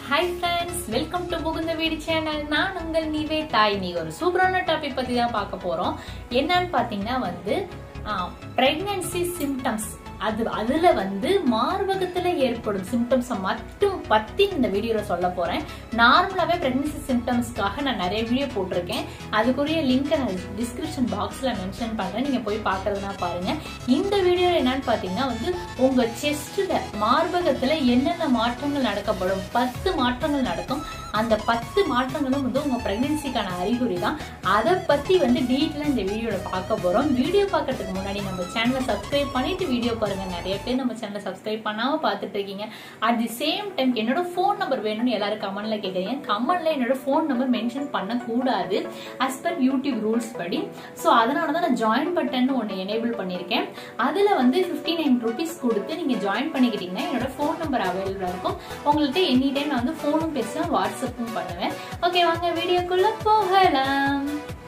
hi friends welcome to புகுந்த வீடு channel நான் உங்கள் நீவே தாய் நீ ஒரு சூப்பரான டாபிக் பத்தி தான் பார்க்க போறோம் என்னன்னு பாத்தீங்கன்னா வந்து பிரெக்னன்சி சிம்டம்ஸ் அது அதுல வந்து மார்பகத்துல ஏற்படும் சிம்டம்ஸ் மட்டும் பத்தி இந்த வீடியோல சொல்ல போறேன் நார்மலாவே பிரெக்னன்சி சிம்டம்ஸ்க்காக நான் நிறைய வீடியோ போட்டிருக்கேன் அதுக்குரிய லிங்க் நான் டிஸ்கிரிப்ஷன் பாக்ஸ்ல மென்ஷன் பண்றேன் நீங்க போய் பாக்குறதுனா பாருங்க இந்த வீடியோ என்னன்னு பாத்தீங்கன்னா வந்து உங்க செஸ்ட்ல மார்பகத்துல என்னென்ன மாற்றங்கள் நடக்கப்படும் பத்து மாற்றங்கள் நடக்கும் அந்த பத்து மாற்றங்களும் வந்து உங்க பிரெக்னன்சிக்கான அறிகுறி தான் அதை பத்தி வந்து டீட்டெயிலா இந்த வீடியோல பார்க்க போறோம் வீடியோ பார்க்கறதுக்கு முன்னாடி நம்ம சேனலை சப்ஸ்கிரைப் பண்ணிட்டு வீடியோ பாருங்க நிறைய பேர் நம்ம சேனலை சப்ஸ்கிரைப் பண்ணாம பார்த்துட்டு இருக்கீங்க அட் தி சேம் டைம் என்னோட ஃபோன் நம்பர் வேணும்னு எல்லாரும் கமெண்ட்ல கேட்குறீங்க கமெண்ட்ல என்னோட ஃபோன் நம்பர் மென்ஷன் பண்ணக்கூடாது அஸ் பர் யூடியூப் ரூல்ஸ் படி ஸோ அதனால தான் நான் ஜாயின் பட்டன் ஒன்று எனேபிள் பண்ணியிருக்கேன் அதுல வந்து ஃபிஃப்டி நைன் ருபீஸ் கொடுத்து நீங்க ஜாயின் பண்ணிக்கிட்டீங்கன்னா என்னோட ஃபோன் நம்பர் அவைலபிளா இருக்கும் உங்கள்கிட்ட எனி டைம் நான் வந்து ஃபோனும் பேசுவேன் வாட்ஸ்அப்பும் பண்ணுவேன் ஓகே வாங்க வீடியோக்குள்ள போகலாம்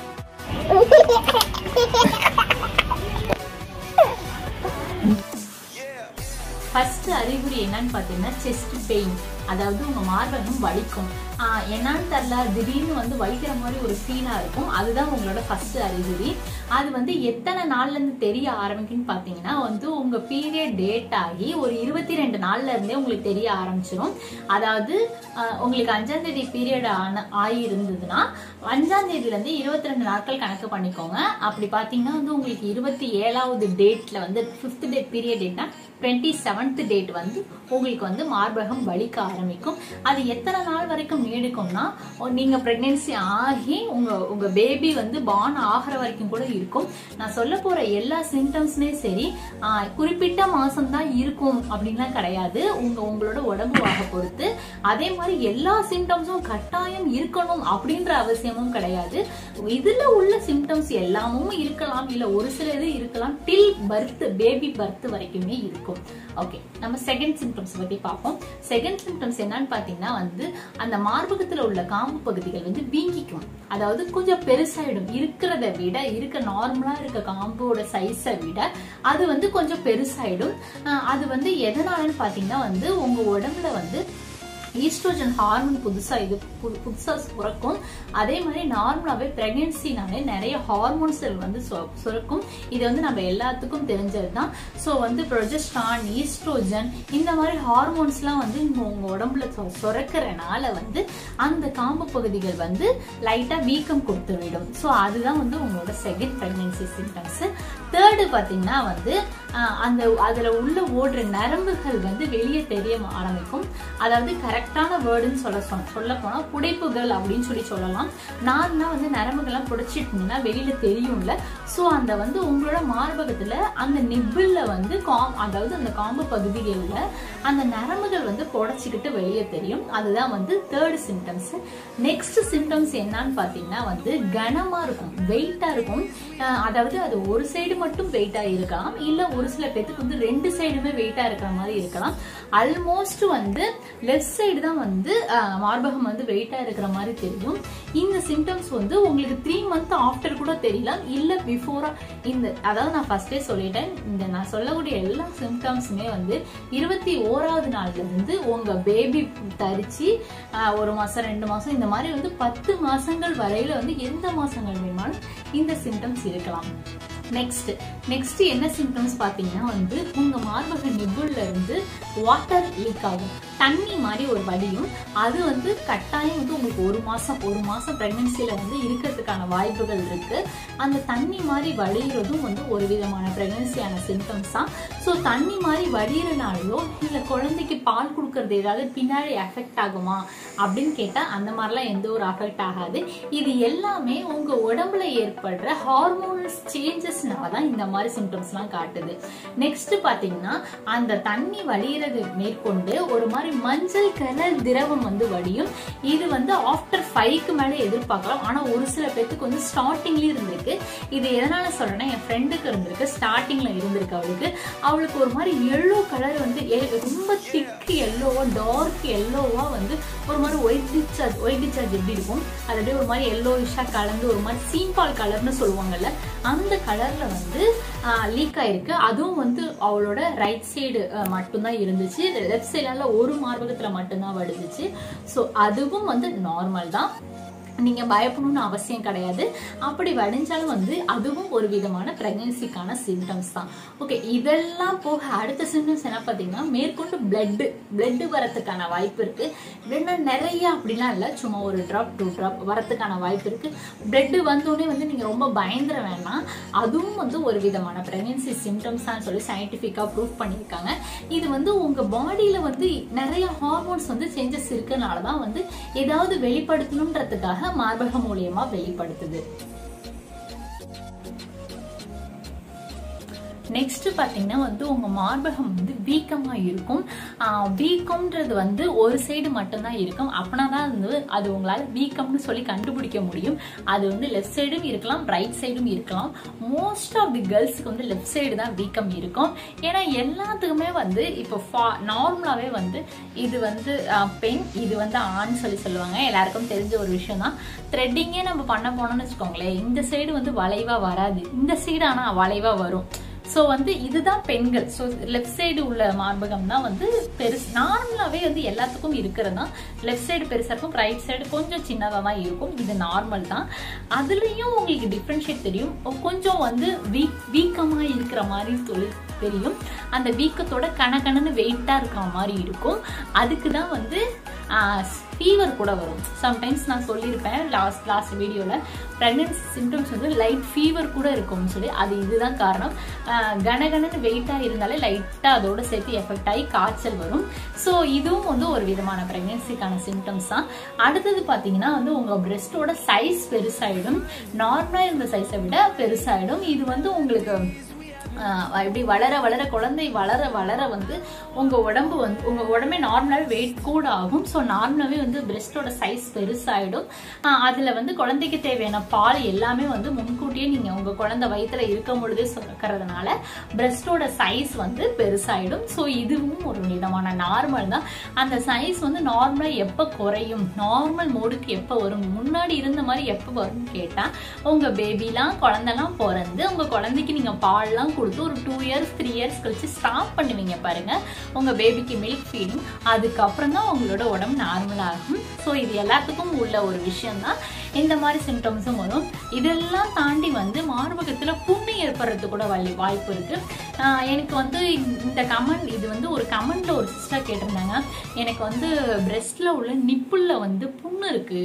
ஃபர்ஸ்ட் அறிகுறி என்னன்னு பார்த்தீங்கன்னா செஸ்ட் பெயின் அதாவது உங்க மார்பகம் வலிக்கும் ஆஹ் என்னன்னு தெரியல திடீர்னு வந்து வலிக்கிற மாதிரி ஒரு ஃபீலா இருக்கும் அதுதான் உங்களோட ஃபர்ஸ்ட் அறிகுறி அது வந்து எத்தனை நாள்ல இருந்து தெரிய ஆரம்பிக்குன்னு பாத்தீங்கன்னா வந்து உங்க பீரியட் டேட் ஆகி ஒரு இருபத்தி ரெண்டு நாள்ல இருந்தே உங்களுக்கு தெரிய ஆரம்பிச்சிடும் அதாவது ஆஹ் உங்களுக்கு அஞ்சாம் தேதி பீரியட் ஆன ஆகி இருந்ததுன்னா அஞ்சாம் தேதியில இருந்து இருபத்தி ரெண்டு நாட்கள் கணக்கு பண்ணிக்கோங்க அப்படி பாத்தீங்கன்னா வந்து உங்களுக்கு இருபத்தி ஏழாவது டேட்ல வந்து பிப்த் டேட் பீரியட் டேட்னா டுவெண்ட்டி செவன்த் டேட் வந்து உங்களுக்கு வந்து மார்பகம் வலிக்க ஆரம்பிக்கும் அது எத்தனை நாள் வரைக்கும் நீடிக்கும்னா நீங்க பிரெக்னன்சி ஆகி உங்க உங்க பேபி வந்து பார்ன் ஆகிற வரைக்கும் கூட இருக்கும் நான் சொல்ல போற எல்லா சிம்டம்ஸ்மே சரி ஆஹ், குறிப்பிட்ட மாசம் தான் இருக்கும் அப்படின்லாம் கிடையாது உங்க உங்களோட உடம்பு வாக பொறுத்து அதே மாதிரி எல்லா சிம்டம்ஸும் கட்டாயம் இருக்கணும் அப்படின்ற அவசியமும் கிடையாது இதுல உள்ள சிம்டம்ஸ் எல்லாமும் இருக்கலாம் இல்ல ஒரு சில இது இருக்கலாம் டில் பர்த் பேபி பர்த் வரைக்குமே இருக்கும் ஓகே நம்ம செகண்ட் சிம்டம்ஸ் பத்தி பார்ப்போம் செகண்ட் சிம்டம்ஸ் என்னன்னு பாத்தீங்கன்னா வந்து அந்த மார்பகத்துல உள்ள காம்பு பகுதிகள் வந்து வீங்கிக்கும் அதாவது கொஞ்சம் பெருசாயிடும் இருக்கிறத விட இருக்க நார்மலா இருக்க காம்போட சைஸை விட அது வந்து கொஞ்சம் பெருசாயிடும் அஹ் அது வந்து எதனாலன்னு பாத்தீங்கன்னா வந்து உங்க உடம்புல வந்து ஈஸ்ட்ரோஜன் ஹார்மோன் புதுசா இது பு- புதுசா சுரக்கும் அதே மாதிரி நார்மலாவே பிரெக்னன்சினாலே நிறைய ஹார்மோன்ஸ் வந்து சு- சுரக்கும் இது வந்து நம்ம எல்லாத்துக்கும் தெரிஞ்சது தான் ஸோ வந்து ப்ரொஜெஸ்ட்ரான் ஈஸ்ட்ரோஜன் இந்த மாதிரி ஹார்மோன்ஸ்லாம் வந்து உங்க உங்க உடம்புல சு- சுரக்கிறனால வந்து அந்த காம்பு பகுதிகள் வந்து லைட்டா வீக்கம் கொடுத்து விடும் ஸோ அதுதான் வந்து உங்களோட செகண்ட் பிரெக்னன்சி சிம்டம்ஸ் தேர்டு பாத்தீங்கன்னா வந்து ஆஹ், அந்த அதுல உள்ள ஓடுற நரம்புகள் வந்து வெளியே தெரிய ஆரம்பிக்கும் அதாவது கரெக்டான வேர்டுன்னு சொல்ல சொன்ன- சொல்ல போனா புடைப்புகள் அப்படின்னு சொல்லி சொல்லலாம் நார்மலா வந்து நரம்புகள்லாம் புடைச்சிட்டு இருந்தீங்கன்னா வெளியில தெரியும்ல சோ அந்த வந்து உங்களோட மார்பகத்துல அந்த நிப்பிள்ல வந்து காம் அதாவது அந்த காம்பு பகுதிகளில் அந்த நரம்புகள் வந்து புடைச்சிக்கிட்டு வெளியே தெரியும் அதுதான் வந்து தேர்ட் சிம்டம்ஸ் நெக்ஸ்ட் சிம்டம்ஸ் என்னன்னு பாத்தீங்கன்னா வந்து கனமா இருக்கும் வெயிட்டா இருக்கும் அஹ் அதாவது அது ஒரு சைடு மட்டும் வெயிட்டா இருக்கலாம் இல்ல ஒரு சில பேத்துக்கு வந்து ரெண்டு சைடுமே வெயிட்டா இருக்கிற மாதிரி இருக்கலாம் ஆல்மோஸ்ட் வந்து லெஃப்ட் சைடு தான் வந்து அஹ், மார்பகம் வந்து வெயிட்டா இருக்கிற மாதிரி தெரியும் இந்த சிம்டம்ஸ் வந்து உங்களுக்கு த்ரீ மந்த் ஆஃப்டர் கூட தெரியலாம் இல்ல பிஃபோரா இந்த அதாவது நான் ஃபர்ஸ்டே சொல்லிட்டேன் இந்த நான் சொல்லக்கூடிய எல்லா சிம்டம்ஸுமே வந்து இருபத்தி ஓராவது நாள்ல இருந்து உங்க பேபி தரிச்சு அஹ், ஒரு மாசம் ரெண்டு மாசம் இந்த மாதிரி வந்து பத்து மாசங்கள் வரையில வந்து எந்த மாசங்கள் வேணுமாலும் இந்த சிம்டம்ஸ் இருக்கலாம் நெக்ஸ்ட் நெக்ஸ்ட் என்ன சிம்டம்ஸ் பாத்தீங்கன்னா வந்து உங்க மார்பக நிபுள்ல இருந்து வாட்டர் லீக் ஆகும் தண்ணி மாதிரி ஒரு வடியும் அது வந்து கட்டாயம் வந்து உங்களுக்கு ஒரு மாசம் ஒரு மாசம் பிரெக்னன்சில வந்து இருக்கிறதுக்கான வாய்ப்புகள் இருக்கு அந்த தண்ணி மாதிரி வடிகிறதும் வந்து ஒரு விதமான பிரெக்னன்சியான சிம்டம்ஸ் தான் ஸோ தண்ணி மாதிரி வடிகிறனாலயோ இல்ல குழந்தைக்கு பால் கொடுக்கறது ஏதாவது பின்னாடி எஃபெக்ட் ஆகுமா அப்படின்னு கேட்டா அந்த மாதிரிலாம் எந்த ஒரு அஃபெக்ட் ஆகாது இது எல்லாமே உங்க உடம்புல ஏற்படுற ஹார்மோனல் சேஞ்சஸ்னால தான் இந்த மாதிரி சிம்டம்ஸ்லாம் காட்டுது நெக்ஸ்ட் பாத்தீங்கன்னா அந்த தண்ணி வடிகிறது மேற்கொண்டு ஒரு மாதிரி மஞ்சள் கலர் திரவம் வந்து வடியும் இது வந்து ஆஃப்டர் ஃபைவ்க்கு மேல எதிர்பார்க்கலாம் ஆனா ஒரு சில பேத்துக்கு வந்து ஸ்டார்டிங்லயும் இருந்திருக்கு இது எதனால சொல்றேன்னா என் ஃப்ரெண்டுக்கு இருந்திருக்கு ஸ்டார்டிங்ல இருந்திருக்கு அவளுக்கு அவளுக்கு ஒரு மாதிரி எல்லோ கலர் வந்து எ- ரொம்ப திக் எல்லோவா டார்க் எல்லோவா வந்து ஒரு மாதிரி ஒயிட் டிச்சார்ஜ் ஒயிட் டிச்சார்ஜ் எப்படி இருக்கும் அது அப்படியே ஒரு மாதிரி எல்லோயிஷா கலந்து ஒரு மாதிரி சீம்பால் கலர்னு சொல்லுவாங்கல்ல அந்த கலர்ல வந்து லீக் ஆயிருக்கு அதுவும் வந்து அவளோட ரைட் சைடு மட்டும்தான் இருந்துச்சு லெஃப்ட் சைடால ஒரு வெறும் மார்பகத்துல மட்டும்தான் வடிஞ்சிச்சு ஸோ அதுவும் வந்து நார்மல் தான் நீங்க பயப்படணும்னு அவசியம் கிடையாது அப்படி வடிஞ்சாலும் வந்து அதுவும் ஒரு விதமான பிரெக்னன்சிக்கான சிம்டம்ஸ் தான் ஓகே இதெல்லாம் போக அடுத்த சிம்டம்ஸ் என்ன பார்த்தீங்கன்னா மேற்கொண்டு பிளட் பிளட் வரத்துக்கான வாய்ப்பு இருக்கு பிளட்னா நிறைய அப்படிலாம் இல்லை சும்மா ஒரு ட்ராப் டூ ட்ராப் வரத்துக்கான வாய்ப்பு இருக்கு பிளட் வந்தோடனே வந்து நீங்க ரொம்ப பயந்துட வேண்டாம் அதுவும் வந்து ஒரு விதமான பிரெக்னன்சி சிம்டம்ஸ் தான் சொல்லி சயின்டிஃபிக்காக ப்ரூவ் பண்ணியிருக்காங்க இது வந்து உங்க பாடியில வந்து நிறைய ஹார்மோன்ஸ் வந்து சேஞ்சஸ் இருக்கனால தான் வந்து ஏதாவது வெளிப்படுத்தணுன்றதுக்காக மார்பகம் மூலியமா வெளிப்படுத்துது நெக்ஸ்ட் பாத்தீங்கன்னா வந்து உங்க மார்பகம் வந்து வீக்கமா இருக்கும் ஆஹ் வீக்கம்ன்றது வந்து ஒரு சைடு மட்டும்தான் இருக்கும் அப்படின்னா தான் வந்து அது உங்களால வீக்கம்னு சொல்லி கண்டுபிடிக்க முடியும் அது வந்து லெஃப்ட் சைடும் இருக்கலாம் ரைட் சைடும் இருக்கலாம் மோஸ்ட் ஆஃப் தி கேர்ள்ஸ்க்கு வந்து லெஃப்ட் சைடு தான் வீக்கம் இருக்கும் ஏன்னா எல்லாத்துக்குமே வந்து இப்போ நார்மலாவே வந்து இது வந்து ஆஹ் பெண் இது வந்து ஆண் சொல்லி சொல்லுவாங்க எல்லாருக்கும் தெரிஞ்ச ஒரு விஷயம் தான் த்ரெட்டிங்கே நம்ம பண்ண போனோம்னு வச்சுக்கோங்களேன் இந்த சைடு வந்து வளைவா வராது இந்த சைடு ஆனா வளைவா வரும் ஸோ வந்து இதுதான் பெண்கள் ஸோ லெஃப்ட் சைடு உள்ள மார்பகம் தான் வந்து பெருசு நார்மலாகவே வந்து எல்லாத்துக்கும் இருக்கிறது தான் லெஃப்ட் சைடு பெருசாக இருக்கும் ரைட் சைடு கொஞ்சம் சின்னதாக தான் இருக்கும் இது நார்மல் தான் அதுலேயும் உங்களுக்கு டிஃப்ரென்ஷியேட் தெரியும் கொஞ்சம் வந்து வீக் வீக்கமாக இருக்கிற மாதிரி சொல்லி தெரியும் அந்த வீக்கத்தோட கணக்கணன்னு வெயிட்டாக இருக்கிற மாதிரி இருக்கும் அதுக்கு தான் வந்து ஃபீவர் கூட வரும் சம்டைம்ஸ் நான் சொல்லியிருப்பேன் லாஸ்ட் லாஸ்ட் வீடியோவில் ப்ரெக்னென்சி சிம்டம்ஸ் வந்து லைட் ஃபீவர் கூட இருக்கும்னு சொல்லி அது இதுதான் காரணம் கனகனன்னு வெயிட்டாக இருந்தாலே லைட்டாக அதோட சேர்த்து எஃபெக்ட் ஆகி காய்ச்சல் வரும் ஸோ இதுவும் வந்து ஒரு விதமான ப்ரெக்னென்சிக்கான சிம்டம்ஸ் தான் அடுத்தது பார்த்தீங்கன்னா வந்து உங்கள் பிரெஸ்டோட சைஸ் பெருசாயிடும் நார்மலாக இருந்த சைஸை விட பெருசாயிடும் இது வந்து உங்களுக்கு இப்படி வளர வளர குழந்தை வளர வளர வந்து உங்க உடம்பு வந்து உங்க உடம்பே நார்மலாவே வெயிட் கூட ஆகும் ஸோ நார்மலாவே வந்து பிரெஸ்டோட சைஸ் பெருசாயிடும் அதுல வந்து குழந்தைக்கு தேவையான பால் எல்லாமே வந்து முன்கூட்டியே நீங்க உங்க குழந்தை வயிற்றுல இருக்கும் பொழுதே சுரக்கிறதுனால பிரெஸ்டோட சைஸ் வந்து பெருசாயிடும் ஸோ இதுவும் ஒரு விதமான நார்மல் தான் அந்த சைஸ் வந்து நார்மலா எப்ப குறையும் நார்மல் மோடுக்கு எப்ப வரும் முன்னாடி இருந்த மாதிரி எப்ப வரும்னு கேட்டா உங்க பேபிலாம் குழந்தைலாம் பிறந்து உங்க குழந்தைக்கு நீங்க பால்லாம் கொடுத்து ஒரு டூ இயர்ஸ் த்ரீ இயர்ஸ் கழிச்சு ஸ்டாப் பண்ணுவீங்க பாருங்க உங்க பேபிக்கு மில்க் ஃபீடிங் அதுக்கப்புறம் தான் உங்களோட உடம்பு நார்மல் ஆகும் ஸோ இது எல்லாத்துக்கும் உள்ள ஒரு விஷயம் தான் இந்த மாதிரி சிம்டம்ஸும் வரும் இதெல்லாம் தாண்டி வந்து மார்பகத்துல புண்ணு ஏற்படுறது கூட வழி வாய்ப்பு இருக்கு எனக்கு வந்து இந்த கமெண்ட் இது வந்து ஒரு கமெண்ட்ல ஒரு சிஸ்டர் கேட்டிருந்தாங்க எனக்கு வந்து பிரெஸ்ட்ல உள்ள நிப்புள்ள வந்து புண்ணு இருக்கு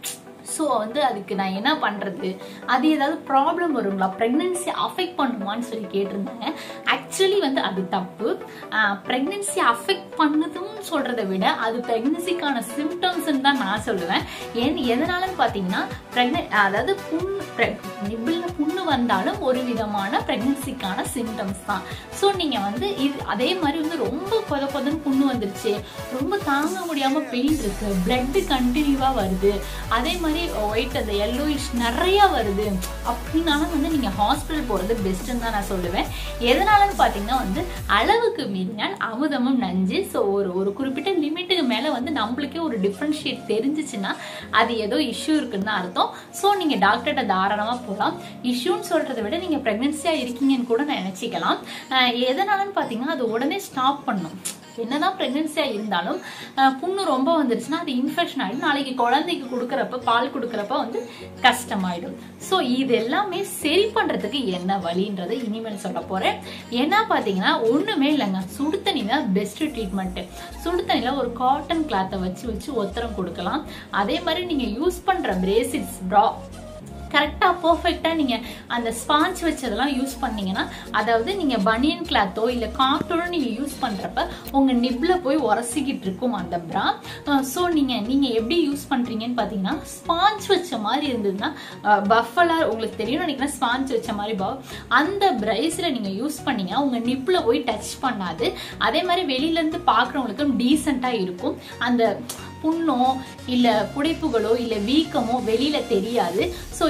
ஸோ வந்து அதுக்கு நான் என்ன பண்ணுறது அது ஏதாவது ப்ராப்ளம் வருங்களா ப்ரெக்னென்சி அஃபெக்ட் பண்ணுமான்னு சொல்லி கேட்டிருந்தாங்க ஆக்சுவலி வந்து அது தப்பு ப்ரெக்னென்சி அஃபெக்ட் பண்ணுதுன்னு சொல்கிறத விட அது ப்ரெக்னென்சிக்கான சிம்டம்ஸ்ன்னு தான் நான் சொல்லுவேன் ஏன் எதனாலன்னு பார்த்தீங்கன்னா ப்ரெக்னென்ட் அதாவது புண் நிபிளில் புண்ணு வந்தாலும் ஒரு விதமான ப்ரெக்னென்சிக்கான சிம்டம்ஸ் தான் ஸோ நீங்கள் வந்து இது அதே மாதிரி வந்து ரொம்ப கொத கொதன்னு புண்ணு வந்துருச்சு ரொம்ப தாங்க முடியாமல் பெயின் இருக்கு பிளட்டு கண்டினியூவாக வருது அதே மாதிரி ஒயிட் அந்த எல்லோயிஷ் நிறையா வருது அப்படின்னாலும் வந்து நீங்கள் ஹாஸ்பிட்டல் போகிறது பெஸ்ட்டுன்னு தான் நான் சொல்லுவேன் எதனாலன்னு பார்த்தீங்கன்னா வந்து அளவுக்கு மீறினால் அமுதமும் நஞ்சு ஸோ ஒரு ஒரு குறிப்பிட்ட லிமிட்டுக்கு மேலே வந்து நம்மளுக்கே ஒரு டிஃப்ரென்ஷியேட் தெரிஞ்சிச்சுன்னா அது ஏதோ இஷ்யூ இருக்குன்னு தான் அர்த்தம் ஸோ நீங்கள் டாக்டர்கிட்ட தாராளமாக போகலாம் இஷ்யூன்னு சொல்கிறத விட நீங்கள் ப்ரெக்னென்சியாக இருக்கீங்கன்னு கூட நான் நினச்சிக்கலாம் எதனாலன்னு பார்த்தீங்கன்னா அது உடனே ஸ்டாப் பண்ணும் என்னதான் பிரெக்னன்சியா இருந்தாலும் புண்ணு ரொம்ப வந்துருச்சுன்னா அது இன்ஃபெக்ஷன் ஆயிடும் நாளைக்கு குழந்தைக்கு கொடுக்குறப்ப பால் கொடுக்குறப்ப வந்து கஷ்டமாயிடும் ஸோ இது எல்லாமே சரி பண்றதுக்கு என்ன வழின்றதை இனிமேல் சொல்ல போறேன் என்ன பாத்தீங்கன்னா ஒண்ணுமே இல்லைங்க சுடு தண்ணி தான் பெஸ்ட் ட்ரீட்மெண்ட் சுடு தண்ணியில ஒரு காட்டன் கிளாத்தை வச்சு வச்சு ஒத்தரம் கொடுக்கலாம் அதே மாதிரி நீங்க யூஸ் பண்ற பிரேசிட்ஸ் ப்ரா கரெக்டாக பர்ஃபெக்டாக நீங்கள் அந்த ஸ்பாஞ்ச் வச்சதெல்லாம் யூஸ் பண்ணீங்கன்னா அதாவது நீங்கள் பனியன் கிளாத்தோ இல்லை காட்டோட நீங்கள் யூஸ் பண்ணுறப்ப உங்கள் நிப்பில் போய் உரசிக்கிட்டு இருக்கும் அந்த ப்ரா ஸோ நீங்கள் நீங்கள் எப்படி யூஸ் பண்ணுறீங்கன்னு பார்த்தீங்கன்னா ஸ்பாஞ்ச் வச்ச மாதிரி இருந்ததுன்னா பஃபலாக உங்களுக்கு தெரியும் நினைக்கிறேன் ஸ்பாஞ்ச் வச்ச மாதிரி பா அந்த பிரைஸில் நீங்கள் யூஸ் பண்ணீங்க உங்கள் நிப்பில் போய் டச் பண்ணாது அதே மாதிரி வெளியிலேருந்து பார்க்குறவங்களுக்கும் டீசெண்டாக இருக்கும் அந்த புண்ணோ இல்லை புடைப்புகளோ இல்லை வீக்கமோ வெளியில தெரியாது ஸோ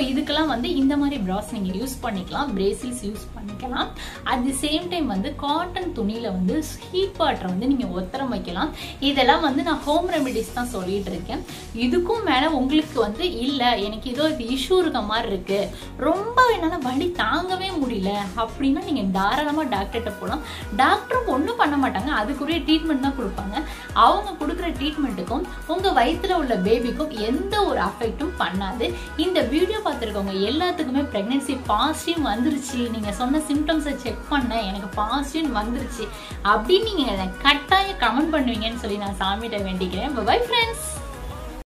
இதுக்கெல்லாம் வந்து இந்த மாதிரி ப்ராஸ் நீங்க யூஸ் பண்ணிக்கலாம் பிரேசில்ஸ் யூஸ் பண்ணிக்கலாம் அட் தி சேம் டைம் வந்து காட்டன் துணியில வந்து ஹீட் வாட்டரை வந்து நீங்க ஒத்தரம் வைக்கலாம் இதெல்லாம் வந்து நான் ஹோம் ரெமெடிஸ் தான் சொல்லிட்டு இருக்கேன் இதுக்கும் மேல உங்களுக்கு வந்து இல்ல எனக்கு ஏதோ இது இஷ்யூ இருக்க மாதிரி இருக்கு ரொம்ப என்னால வலி தாங்கவே முடியல அப்படின்னா நீங்க தாராளமா டாக்டர்கிட்ட போகலாம் டாக்டரும் ஒன்றும் பண்ண மாட்டாங்க அதுக்குரிய ட்ரீட்மெண்ட் தான் கொடுப்பாங்க அவங்க கொடுக்குற ட்ரீட்மெண்ட்டுக்கும் உங்க வயித்துல உள்ள பேபிக்கும் எந்த ஒரு அஃபெக்ட்டும் பண்ணாது இந்த வீடியோ பார்த்துருக்கவங்க எல்லாத்துக்குமே ப்ரெக்னென்சி பாசிட்டிவ் வந்துருச்சு நீங்க சொன்ன சிம்டம்ஸை செக் பண்ண எனக்கு பாசிட்டிவ் வந்துருச்சு அப்படின்னு நீங்க கட்டாயம் கமெண்ட் பண்ணுவீங்கன்னு சொல்லி நான் சாமிகிட்ட வேண்டிக்கிறேன் பை ஃப்ரெண்ட்ஸ்